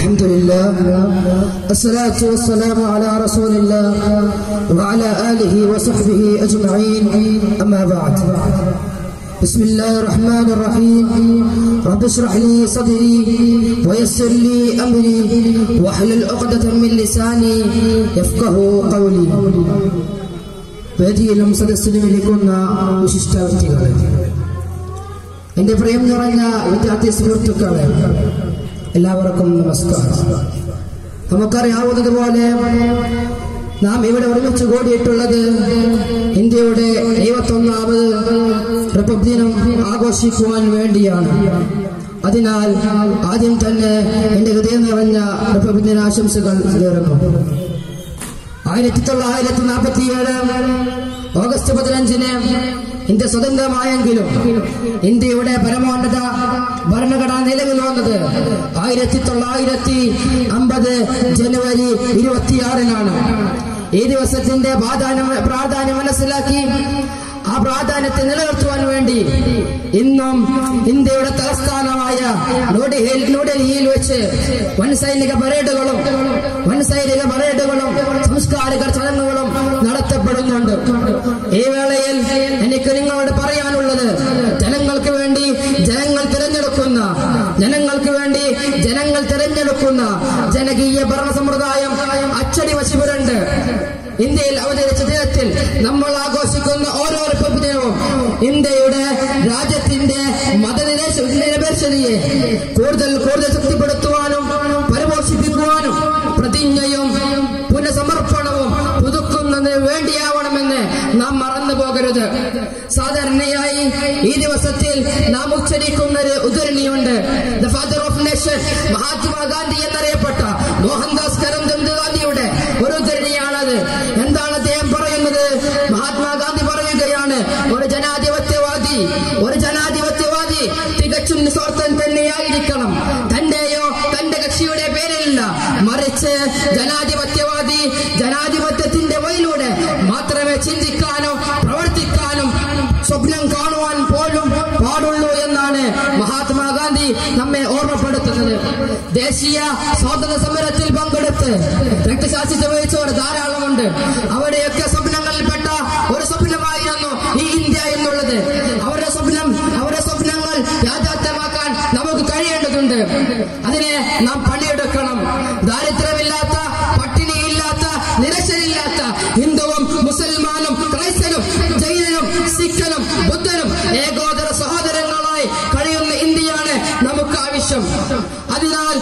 الحمد لله الصلاة والسلام على رسول الله وعلى آله وصحبه أجمعين أما بعد بسم الله الرحمن الرحيم رب اشرح لي صدري ويسر لي أمري واحلل عقدة من لساني يفقه قولي വേദിയിലും സദസ്സിലും ഇരിക്കുന്ന വിശിഷ്ട വ്യക്തികളെ എന്റെ പ്രിയം നിറഞ്ഞ വിദ്യാർത്ഥി സുഹൃത്തുക്കളെ എല്ലാവർക്കും നമസ്കാരം നമുക്കറിയാവുന്നതുപോലെ നാം ഇവിടെ ഒരുമിച്ച് കൂടിയിട്ടുള്ളത് ഇന്ത്യയുടെ എഴുപത്തൊന്നാമത് റിപ്പബ്ലിക് ദിനം ആഘോഷിക്കുവാൻ വേണ്ടിയാണ് അതിനാൽ ആദ്യം തന്നെ എന്റെ ഹൃദയം നിറഞ്ഞ റിപ്പബ്ലിക് ദിന ആശംസകൾ നേർന്നു ആയിരത്തി തൊള്ളായിരത്തി നാൽപ്പത്തി ഏഴ് ഓഗസ്റ്റ് പതിനഞ്ചിന് ഇന്ത്യ സ്വതന്ത്രമായെങ്കിലും ഇന്ത്യയുടെ പരമോന്നത ഭരണഘടന നിലവിൽ വന്നത് ആയിരത്തി തൊള്ളായിരത്തി അമ്പത് ജനുവരി ഇരുപത്തിയാറിനാണ് ഈ ദിവസത്തിന്റെ പ്രാധാന്യം പ്രാധാന്യം മനസ്സിലാക്കി ആ പ്രാധാന്യത്തെ നിലനിർത്തുവാൻ വേണ്ടി ഇന്നും ഇന്ത്യയുടെ തലസ്ഥാനമായ ന്യൂഡൽഹിയിൽ ന്യൂഡൽഹിയിൽ വെച്ച് വൻ സൈനിക പരേഡുകളും വൻ സൈനിക പരേഡുകളും സാംസ്കാരിക ചടങ്ങുകളും നടത്തപ്പെടുന്നുണ്ട് ഈ വേളയിൽ എനിക്ക് നിങ്ങളോട് പറയാനുള്ളത് ജനങ്ങൾക്ക് വേണ്ടി ജനങ്ങൾ തിരഞ്ഞെടുക്കുന്ന ജനങ്ങൾക്ക് വേണ്ടി ജനങ്ങൾ തിരഞ്ഞെടുക്കുന്ന ജനകീയ ഭരണ സമ്പ്രദായം അച്ചടി വശിപുരണ്ട് ഇന്ത്യയിൽ അവതരിച്ച ദിനത്തിൽ നമ്മൾ ആഘോഷിക്കുന്ന ഓരോ റിപ്പബ്ലിക് ദിനവും ഇന്ത്യയുടെ രാജ്യത്തിന്റെ മതനിരപേക്ഷ നിരപേക്ഷതയെ കൂടുതൽ കൂടുതൽ ശക്തിപ്പെടുത്തുവാനും പരിപോഷിപ്പിക്കുവാനും പ്രതിജ്ഞയും പുനഃസമർപ്പണവും പുതുക്കുന്നതിന് വേണ്ടിയാവണമെന്ന് നാം മറന്നു പോകരുത് സാധാരണയായി ഈ ദിവസത്തിൽ നാം ഉച്ചരിക്കുന്ന ഒരു ഉദ്ധരണിയുണ്ട് the father of nation Mahatma Gandhi എന്നറിയപ്പെട്ട മോഹൻദാസ് കരംചന്ദ് ഗാന്ധിയുടെ ഒരു ഉദ്ധരണിയാണത് എന്താണ് അദ്ദേഹം പറയുന്നത് മഹാത്മാഗാന്ധി പറയുകയാണ് ഒരു ജനാധിപത്യവാദി ഒരു ജനാധിപത്യവാദി തികച്ചും നിസ്വാർത്ഥൻ തന്നെയായിരിക്കണം തന്റെയോ തന്റെ കക്ഷിയുടെ പേരിലല്ല മറിച്ച് ജനാധിപത്യവാദി ജനാധിപത്യത്തിന്റെ വഴിയിലൂടെ മാത്രമേ ചിന്തിക്കാനോ പ്രവർത്തിക്കാനും സ്വപ്നം കാണുവാൻ പോലും പാടുള്ളൂ എന്നാണ് മഹാത്മാഗാന്ധി നമ്മെ ഓർമ്മപ്പെടുത്തുന്നത് ദേശീയ സ്വാതന്ത്ര്യ സമരത്തിൽ പങ്കെടുത്ത് രക്തസാക്ഷി വഹിച്ചവർ ധാരാളമുണ്ട് അവിടെയൊക്കെ സ്വപ്നങ്ങളിൽപ്പെട്ട ഒരു സ്വപ്നമായിരുന്നു ഈ ഇന്ത്യ എന്നുള്ളത് അവരുടെ സ്വപ്നം അവരുടെ സ്വപ്നങ്ങൾ യാഥാർത്ഥ്യമാക്കാൻ നമുക്ക് കഴിയേണ്ടതുണ്ട് അതിനെ നാം പണിയെടുക്കണം ദാരിദ്ര്യമില്ലാത്ത പട്ടിണിയില്ലാത്ത നിരശരില്ലാത്ത ഹിന്ദുവും മുസൽമാനും ക്രൈസ്തനും ജൈനനും സിഖനും ബുദ്ധനും ഏകോദര സഹോദരങ്ങളായി കഴിയുന്ന ഇന്ത്യയാണ് നമുക്ക് ആവശ്യം അതിനാൽ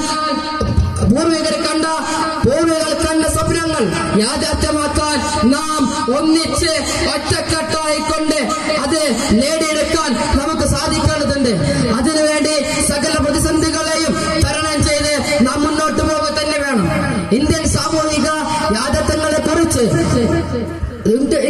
പൂർവികർ കണ്ട പൂർവികർ കണ്ട സ്വപ്നങ്ങൾ യാഥാർത്ഥ്യമാക്കാൻ നാം ഒന്നിച്ച് ഒറ്റക്കെട്ടായി കൊണ്ട് അത് നേടിയെടുക്കാൻ നമുക്ക് സാധിക്കേണ്ടതുണ്ട് അതിനുവേണ്ടി സകല പ്രതിസന്ധികളെയും തരണം ചെയ്ത് നാം മുന്നോട്ട് പോകുക തന്നെ വേണം ഇന്ത്യൻ സാമൂഹിക യാഥാർത്ഥ്യങ്ങളെ കുറിച്ച്